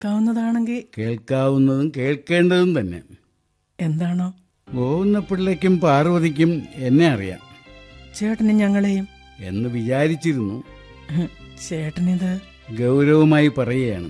കേൾക്കാവുന്നതാണെങ്കിൽ കേൾക്കാവുന്നതും കേൾക്കേണ്ടതും തന്നെ എന്താണോ പോകുന്ന പിള്ളയ്ക്കും പാർവതിക്കും എന്നെ അറിയാം ചേട്ടനും ഞങ്ങളെയും എന്ന് വിചാരിച്ചിരുന്നു ഹ്, ചേട്ടനിത് ഗൗരവമായി പറയുകയാണ്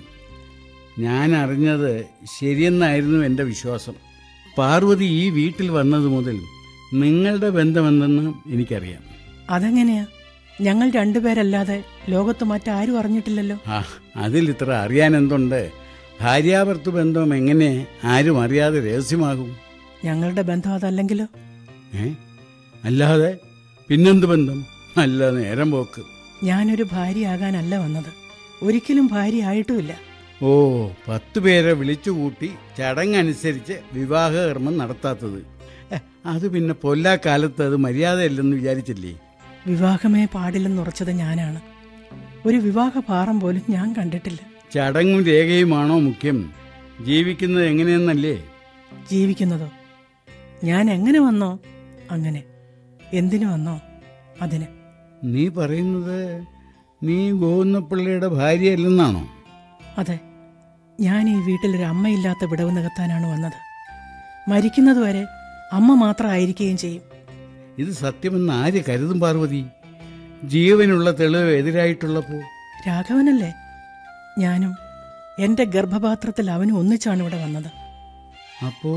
ഞാൻ അറിഞ്ഞത് ശരിയെന്നായിരുന്നു എൻ്റെ വിശ്വാസം പാർവതി ഈ വീട്ടിൽ വന്നത് മുതൽ നിങ്ങളുടെ ബന്ധമെന്തെന്ന് എനിക്കറിയാം അതെങ്ങനെയാ ഞങ്ങൾ രണ്ടുപേരല്ലാതെ ലോകത്ത് മറ്റാരും അറിഞ്ഞിട്ടില്ലല്ലോ ആ അതിൽ ഇത്ര അറിയാൻ എന്തുണ്ട് ഭാര്യാഭർത്തൃ ബന്ധം എങ്ങനെ ആരും അറിയാതെ രഹസ്യമാകും ഞങ്ങളുടെ ബന്ധം അതല്ലെങ്കിലോ ഏ അല്ലാതെ പിന്നെന്ത് ബന്ധം നല്ല നേരം പോക്ക് ഞാനൊരു ഭാര്യയാകാനല്ല വന്നത് ഒരിക്കലും ഭാര്യ ആയിട്ടുമില്ല ഓ പത്ത് പേരെ വിളിച്ചുകൂട്ടി ചടങ്ങനുസരിച്ച് വിവാഹകർമ്മം നടത്താത്തത് ഏ, അത് പിന്നെ പൊല്ലാക്കാലത്ത് അത് മര്യാദയല്ലെന്ന് വിചാരിച്ചില്ലേ വിവാഹമേ പാടില്ലെന്ന് ഉറച്ചത് ഞാനാണ് ഒരു വിവാഹ പാറം പോലും ഞാൻ കണ്ടിട്ടില്ല ചടങ്ങും രേഖയുമാണോ മുഖ്യം ജീവിക്കുന്നത് എങ്ങനെയെന്നല്ലേ ജീവിക്കുന്നതോ ഞാൻ എങ്ങനെ വന്നോ അങ്ങനെ എന്തിനു വന്നോ അതിന് നീ പറയുന്നത് നീ ഗോവിന്ദപ്പിള്ളയുടെ ഭാര്യയല്ലെന്നാണോ അതെ ഞാൻ ഈ വീട്ടിൽ ഒരു അമ്മയില്ലാത്ത വിടവ് നികത്താനാണ് വന്നത് മരിക്കുന്നതുവരെ അമ്മ മാത്രമായിരിക്കുകയും ചെയ്യും ഇത് സത്യമെന്ന് ആര് കരുതും പാർവതി ജീവനുള്ള തെളിവ് എതിരായിട്ടുള്ളപ്പോ രാഘവനല്ലേ ഞാനും എന്റെ ഗർഭപാത്രത്തിൽ അവനും ഒന്നിച്ചാണ് ഇവിടെ വന്നത് അപ്പോ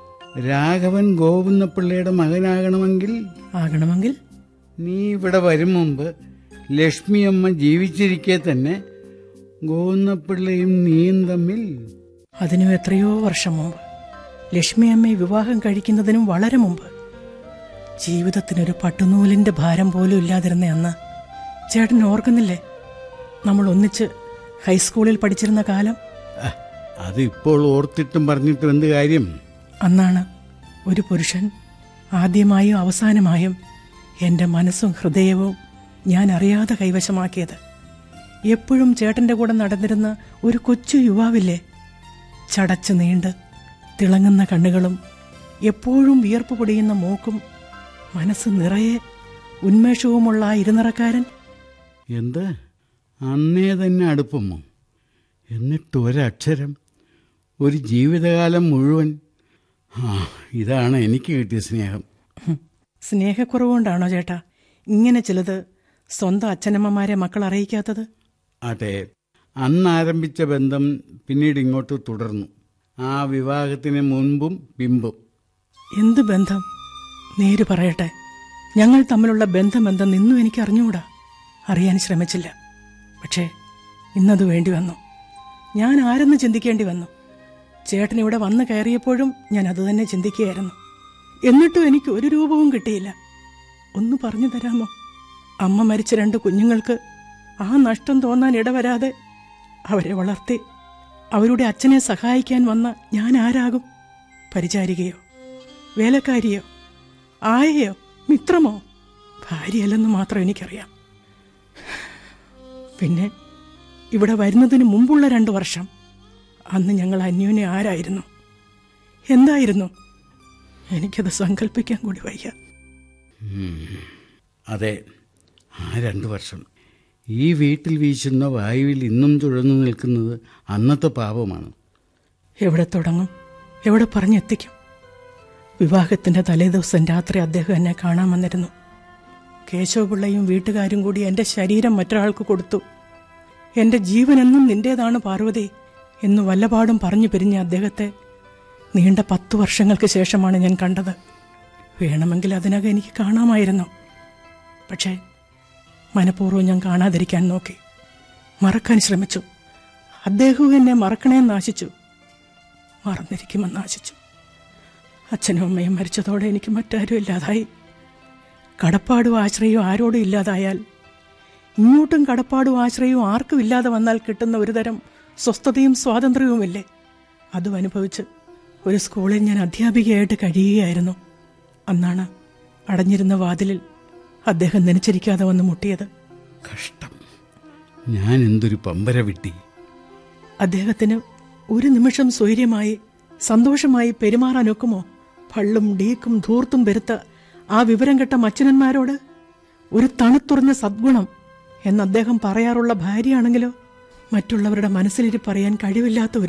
രാഘവൻ ഗോവിന്ദപ്പിള്ളയുടെ മകനാകണമെങ്കിൽ ആകണമെങ്കിൽ നീ ഇവിടെ വരും മുമ്പ് ലക്ഷ്മിയമ്മ ജീവിച്ചിരിക്കെ തന്നെ ഗോവിന്ദപ്പിള്ളയും നീയും തമ്മിൽ അതിനും എത്രയോ വർഷം മുമ്പ് ലക്ഷ്മി അമ്മയെ വിവാഹം കഴിക്കുന്നതിനും വളരെ മുമ്പ് ജീവിതത്തിനൊരു പട്ടുനൂലിന്റെ ഭാരം പോലും ഇല്ലാതിരുന്ന അന്ന് ചേട്ടൻ ഓർക്കുന്നില്ലേ നമ്മൾ ഒന്നിച്ച് ഹൈസ്കൂളിൽ പഠിച്ചിരുന്ന കാലം അഹ്, അത് ഇപ്പോൾ ഓർത്തിട്ടും പറഞ്ഞിട്ടും എന്ത് കാര്യം അന്നാണ് ഒരു പുരുഷൻ ആദ്യമായും അവസാനമായും എൻ്റെ മനസ്സും ഹൃദയവും ഞാൻ അറിയാതെ കൈവശമാക്കിയത് എപ്പോഴും ചേട്ടൻ്റെ കൂടെ നടന്നിരുന്ന ഒരു കൊച്ചു യുവാവില്ലേ ചടച്ചു നീണ്ട് തിളങ്ങുന്ന കണ്ണുകളും എപ്പോഴും വിയർപ്പ് പൊടിയുന്ന മൂക്കും മനസ്സ് നിറയെ ഉന്മേഷവുമുള്ള ആ ഇരുനിറക്കാരൻ എന്ത് അന്നേ തന്നെ അടുപ്പമോ എന്നിട്ട് ഒരക്ഷരം ഒരു ജീവിതകാലം മുഴുവൻ ആ ഇതാണ് എനിക്ക് കിട്ടിയ സ്നേഹം ഹും, സ്നേഹക്കുറവുകൊണ്ടാണോ ചേട്ടാ ഇങ്ങനെ ചിലത് സ്വന്തം അച്ഛനമ്മമാരെ മക്കൾ അറിയിക്കാത്തത് അതെ അന്ന് ആരംഭിച്ച ബന്ധം പിന്നീട് ഇങ്ങോട്ട് തുടർന്നു ആ വിവാഹത്തിന് മുൻപും പിമ്പും എന്ത് ബന്ധം നേര് പറയട്ടെ ഞങ്ങൾ തമ്മിലുള്ള ബന്ധം എന്തെന്ന് ഇന്നും എനിക്ക് അറിഞ്ഞുകൂടാ അറിയാൻ ശ്രമിച്ചില്ല പക്ഷേ ഇന്നത് വേണ്ടി വന്നു ഞാൻ ആരെന്ന് ചിന്തിക്കേണ്ടി വന്നു ചേട്ടൻ ഇവിടെ വന്നു കയറിയപ്പോഴും ഞാൻ അതുതന്നെ ചിന്തിക്കുകയായിരുന്നു എന്നിട്ടും എനിക്ക് ഒരു രൂപവും കിട്ടിയില്ല ഒന്ന് പറഞ്ഞു തരാമോ അമ്മ മരിച്ച രണ്ട് കുഞ്ഞുങ്ങൾക്ക് ആ നഷ്ടം തോന്നാൻ ഇടവരാതെ അവരെ വളർത്തി അവരുടെ അച്ഛനെ സഹായിക്കാൻ വന്ന ഞാൻ ആരാകും പരിചാരികയോ വേലക്കാരിയോ ആയയോ മിത്രമോ ഭാര്യയല്ലെന്ന് മാത്രം എനിക്കറിയാം പിന്നെ ഇവിടെ വരുന്നതിന് മുമ്പുള്ള രണ്ടു വർഷം അന്ന് ഞങ്ങൾ അന്യോന്യം ആരായിരുന്നു എന്തായിരുന്നു എനിക്കത് സങ്കല്പിക്കാൻ കൂടി വയ്യ അതെ ആ രണ്ടു വർഷം ഈ വീട്ടിൽ വീശുന്ന വായുവിൽ ഇന്നും തുഴന്നു നിൽക്കുന്നത് അന്നത്തെ പാപമാണ് എവിടെ തുടങ്ങും എവിടെ പറഞ്ഞെത്തിക്കും വിവാഹത്തിന്റെ തലേദിവസം രാത്രി അദ്ദേഹം എന്നെ കാണാൻ വന്നിരുന്നു കേശവപിള്ളയും വീട്ടുകാരും കൂടി എന്റെ ശരീരം മറ്റൊരാൾക്ക് കൊടുത്തു എന്റെ ജീവൻ എന്നും നിന്റേതാണ് പാർവതി എന്ന് വല്ലപാടും പറഞ്ഞു പിരിഞ്ഞ അദ്ദേഹത്തെ നീണ്ട പത്തു വർഷങ്ങൾക്ക് ശേഷമാണ് ഞാൻ കണ്ടത് വേണമെങ്കിൽ അതിനകം എനിക്ക് കാണാമായിരുന്നു പക്ഷേ മനഃപൂർവ്വം ഞാൻ കാണാതിരിക്കാൻ നോക്കി മറക്കാൻ ശ്രമിച്ചു അദ്ദേഹവും എന്നെ മറക്കണേന്ന് ആശിച്ചു മറന്നിരിക്കുമെന്ന് ആശിച്ചു അച്ഛനും അമ്മയും മരിച്ചതോടെ എനിക്ക് മറ്റാരും ഇല്ലാതായി കടപ്പാടും ആശ്രയവും ആരോടും ഇല്ലാതായാൽ ഇങ്ങോട്ടും കടപ്പാടും ആശ്രയവും ആർക്കും ഇല്ലാതെ വന്നാൽ കിട്ടുന്ന ഒരുതരം സ്വസ്ഥതയും സ്വാതന്ത്ര്യവുമില്ലേ അതും അനുഭവിച്ച് ഒരു സ്കൂളിൽ ഞാൻ അധ്യാപികയായിട്ട് കഴിയുകയായിരുന്നു അന്നാണ് അടഞ്ഞിരുന്ന വാതിലിൽ അദ്ദേഹം നനച്ചിരിക്കാതെ വന്ന് മുട്ടിയത് കഷ്ടം ഞാൻ എന്തൊരു പമ്പര വിട്ടി അദ്ദേഹത്തിന് ഒരു നിമിഷം സ്വൈര്യമായി സന്തോഷമായി പെരുമാറാൻ ഒക്കുമോ പള്ളും ഡീക്കും ധൂർത്തും പെരുത്ത ആ വിവരം കെട്ട മച്ചനന്മാരോട് ഒരു തണുത്തുറഞ്ഞ സദ്ഗുണം എന്ന് അദ്ദേഹം പറയാറുള്ള ഭാര്യയാണെങ്കിലോ മറ്റുള്ളവരുടെ മനസ്സിലിരിപ്പറിയാൻ കഴിവില്ലാത്ത ഒരു